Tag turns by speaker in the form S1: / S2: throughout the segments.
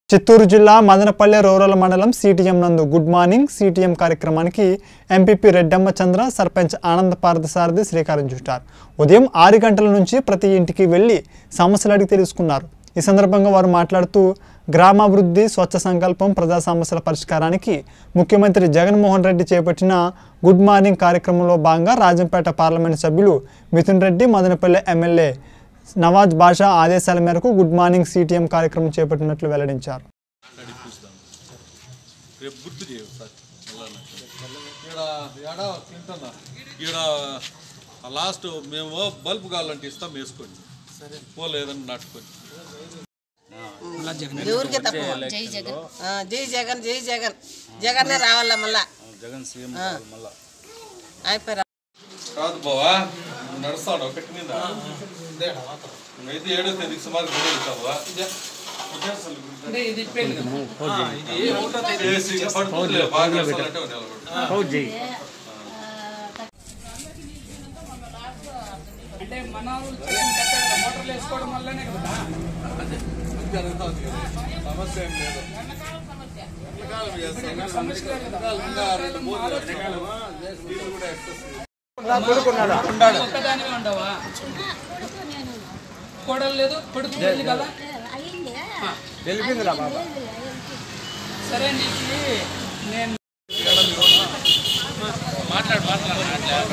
S1: చిత్తూరు జిల్లా మదనపల్లె రూరల్ మండలం సిటిఎం నందు గుడ్ మార్నింగ్ సిటిఎం కార్యక్రమానికి ఎంపీపీ రెడ్డమ్మ చంద్ర సర్పంచ్ ఆనంద పార్థసారథి శ్రీకారం చుట్టారు ఉదయం ఆరు గంటల నుంచి ప్రతి ఇంటికి వెళ్లి సమస్యలు అడిగి తెలుసుకున్నారు ఈ సందర్భంగా వారు మాట్లాడుతూ గ్రామాభివృద్ధి స్వచ్ఛ సంకల్పం ప్రజా సమస్యల పరిష్కారానికి ముఖ్యమంత్రి జగన్మోహన్ రెడ్డి చేపట్టిన గుడ్ మార్నింగ్ కార్యక్రమంలో భాగంగా రాజంపేట పార్లమెంటు సభ్యులు మిథున్ రెడ్డి మదనపల్లె ఎమ్మెల్యే నవాజ్ బాషా ఆదేశాల మేరకు గుడ్ మార్నింగ్ సిటిఎం కార్యక్రమం చేపట్టినట్లు వెల్లడించారు
S2: నడిపిస్తాం రేపు గుర్తు చేయవు సార్ ఈడ ఏడ తింటున్నా ఈడ లాస్ట్ మేము బల్బ్ కావాలంటే ఇస్తాం వేసుకోండి సరే పోలేదని నాటుకొని
S3: ఎవరికి తక్కువ
S4: జై జగన్
S3: ఆ, జై జగన్ జై జగన్ జగన్నే రావాల మళ్ళా
S2: జగన్ సీఎం మళ్ళా
S3: అయిపోయి
S2: కాదు బావా నడుస్తాను ఒకటి మీద అయితే ఏడో తేదీకి సుమారు గుడిస్తావా చేసి పడుతుందిలే, బాగా చేస్తానంటే నిలబడు.
S5: అంటే మన వాళ్ళు చికెన్ కట్టారు మోటార్లు వేసుకోవడం వల్లనే కదా
S2: సమస్య ఏం లేదు ఎంతకాలం చేస్తాం? ఇంకా రెండు మూడు నీళ్ళు కూడా ఎక్సెస్
S5: ఒక్కదానివే ఉండవా కోడలు లేదు కొడుకు లేదు కదా సరే నీకు నేను మాట్లాడు మాట్లాడు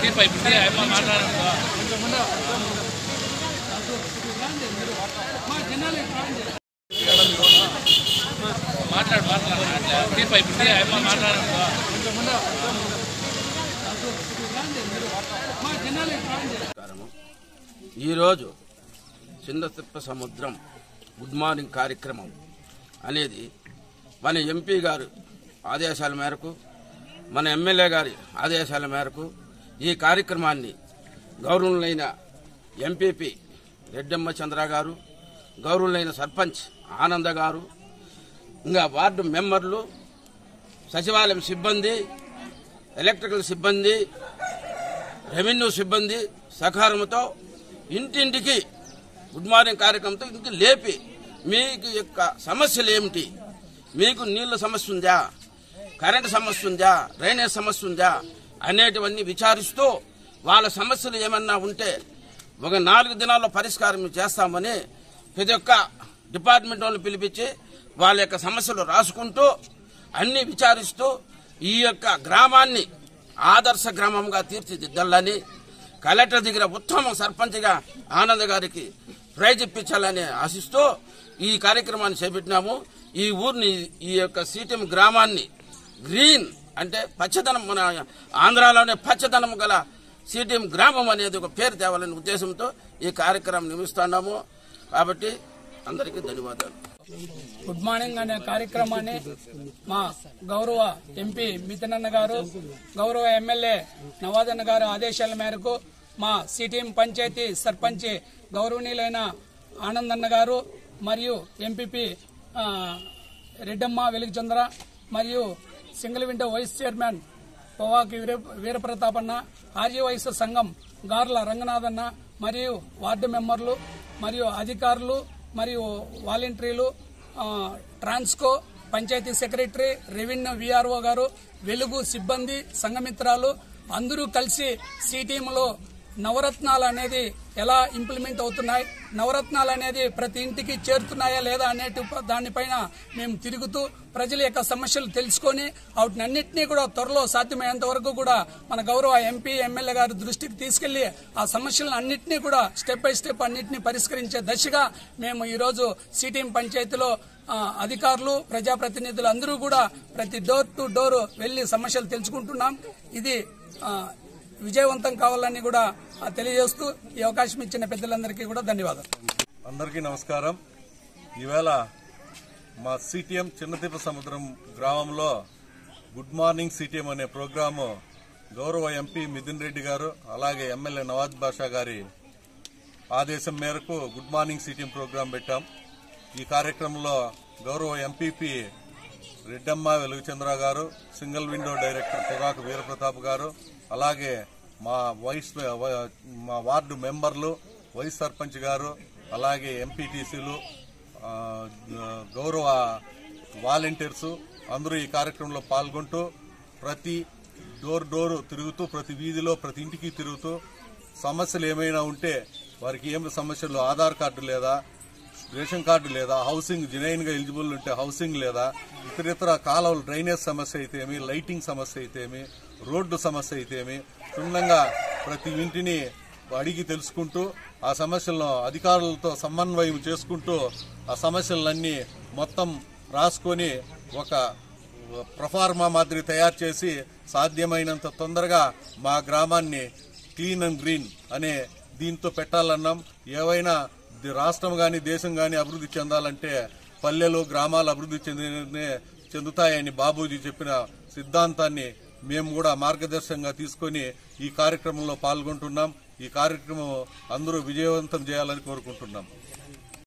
S5: మాట్లాడు
S6: నమస్కారము ఈరోజు చిన్న తిప్ప సముద్రం గుడ్ మార్నింగ్ కార్యక్రమం అనేది మన ఎంపీ గారు ఆదేశాల మేరకు మన ఎమ్మెల్యే గారి ఆదేశాల మేరకు ఈ కార్యక్రమాన్ని గౌరవులైన ఎంపీపీ రెడ్డమ్మ చంద్ర గారు గౌరవులైన సర్పంచ్ ఆనంద గారు ఇంకా వార్డు మెంబర్లు సచివాలయం సిబ్బంది ఎలక్ట్రికల్ సిబ్బంది రెవెన్యూ సిబ్బంది సహకారంతో ఇంటింటికి గుడ్ మార్నింగ్ కార్యక్రమంతో ఇంటికి లేపి మీకు యొక్క సమస్యలు ఏమిటి మీకు నీళ్ళ సమస్య ఉందా కరెంటు సమస్య ఉందా డ్రైనేజ్ సమస్య ఉందా అనేటివన్నీ విచారిస్తూ వాళ్ళ సమస్యలు ఏమన్నా ఉంటే ఒక నాలుగు దినాల్లో పరిష్కారం చేస్తామని ప్రతి ఒక్క డిపార్ట్మెంట్ వాళ్ళని పిలిపించి వాళ్ళ యొక్క సమస్యలు రాసుకుంటూ అన్ని విచారిస్తూ ఈ యొక్క గ్రామాన్ని ఆదర్శ గ్రామంగా తీర్చిదిద్దాలని కలెక్టర్ దగ్గర ఉత్తమ సర్పంచ్గా ఆనంద్ గారికి ప్రైజ్ ఇప్పించాలని ఆశిస్తూ ఈ కార్యక్రమాన్ని చేపట్టినాము ఈ ఊరిని ఈ యొక్క సీటం గ్రామాన్ని గ్రీన్ అంటే పచ్చదనం మన ఆంధ్రాలోనే పచ్చదనం గల సిటిఎం గ్రామం అనేది ఒక పేరు తేవాలనే ఉద్దేశంతో ఈ కార్యక్రమం నిర్మిస్తున్నాము కాబట్టి అందరికీ ధన్యవాదాలు
S5: గుడ్ మార్నింగ్ అనే కార్యక్రమాన్ని మా గౌరవ ఎంపీ మిథునన్న గారు గౌరవ ఎమ్మెల్యే నవాదన్న గారు ఆదేశాల మేరకు మా సిటీఎం పంచాయతీ సర్పంచ్ గౌరవనీయులైన ఆనందన్న గారు మరియు ఎంపీపీ ఆ, రెడ్డమ్మ వెలుగుచంద్ర మరియు సింగిల్ విండో వైస్ చైర్మన్ పొవాకి వీర వీరప్రతాపన్న ఆర్య వయసు సంఘం గార్ల రంగనాథన్న మరియు వార్డు మెంబర్లు మరియు అధికారులు మరియు వాలంటీర్లు ఆ, Transco panchayat secretary revenue VRO గారు వెలుగు సిబ్బంది సంఘమిత్రాలు అందరూ కలిసి సిటీఎంలో నవరత్నాలు అనేది ఎలా ఇంప్లిమెంట్ అవుతున్నాయి నవరత్నాలు అనేది ప్రతి ఇంటికి చేరుతున్నాయా లేదా అనేటి ప- దానిపైన మేము తిరుగుతూ ప్రజల యొక్క సమస్యలు తెలుసుకొని వాటినన్నింటినీ కూడా త్వరలో సాధ్యమైనంత వరకు కూడా మన గౌరవ ఎంపీ ఎమ్మెల్యే గారి దృష్టికి తీసుకెళ్లి ఆ సమస్యలను అన్నింటినీ కూడా స్టెప్ బై స్టెప్ అన్నింటినీ పరిష్కరించే దశగా మేము ఈరోజు సిటీఎం పంచాయతీలో ఆ, అధికారులు ప్రజాప్రతినిధులు అందరూ కూడా ప్రతి డోర్ టు డోర్ వెళ్లి సమస్యలు తెలుసుకుంటున్నాం ఇది ఆ, విజయవంతం కావాలని కూడా ఆ, తెలియజేస్తూ ఈ అవకాశం ఇచ్చిన పెద్దలందరికీ కూడా ధన్యవాదాలు
S2: అందరికీ నమస్కారం ఈవేళ మా సిటిఎం చిన్నతిప్ప సముద్రం గ్రామంలో గుడ్ మార్నింగ్ సిటిఎం అనే ప్రోగ్రాము గౌరవ ఎంపీ మిథున్ రెడ్డి గారు అలాగే ఎమ్మెల్యే నవాజ్ బాషా గారి ఆదేశం మేరకు గుడ్ మార్నింగ్ సిటిఎం ప్రోగ్రాం పెట్టాం ఈ కార్యక్రమంలో గౌరవ ఎంపీపీ రెడ్డమ్మ వెలుగుచంద్ర గారు సింగిల్ విండో డైరెక్టర్ పొగాకు వీరప్రతాప్ గారు అలాగే మా వైస్ మా వార్డు మెంబర్లు వైస్ సర్పంచ్ గారు అలాగే ఎంపీటీసీలు గౌరవ వాలంటీర్స్ అందరూ ఈ కార్యక్రమంలో పాల్గొంటూ ప్రతి డోర్ డోర్ తిరుగుతూ ప్రతి వీధిలో ప్రతి ఇంటికి తిరుగుతూ సమస్యలు ఏమైనా ఉంటే వారికి ఏమి సమస్యలు ఆధార్ కార్డు లేదా రేషన్ కార్డు లేదా హౌసింగ్ జెన్యున్ గా ఎలిజిబుల్ ఉంటే హౌసింగ్ లేదా ఇతరితర కాలువలు డ్రైనేజ్ సమస్య అయితేమి లైటింగ్ సమస్య అయితేమి రోడ్డు సమస్య అయితేమి క్షుణ్ణంగా ప్రతి ఇంటిని అడిగి తెలుసుకుంటూ ఆ సమస్యలను అధికారులతో సమన్వయం చేసుకుంటూ ఆ సమస్యలన్నీ మొత్తం రాసుకొని ఒక ప్రఫార్మా మాదిరి తయారు చేసి సాధ్యమైనంత తొందరగా మా గ్రామాన్ని క్లీన్ అండ్ గ్రీన్ అనే దీంతో పెట్టాలన్నాం ఏవైనా ది- రాష్ట్రం గాని దేశం గాని అభివృద్ధి చెందాలంటే పల్లెలు గ్రామాలు అభివృద్ధి చెందినే చెందుతాయని బాబూజీ చెప్పిన సిద్ధాంతాన్ని మేము కూడా మార్గదర్శకంగా తీసుకొని ఈ కార్యక్రమంలో పాల్గొంటున్నాం ఈ కార్యక్రమం అందరూ విజయవంతం చేయాలని కోరుకుంటున్నాం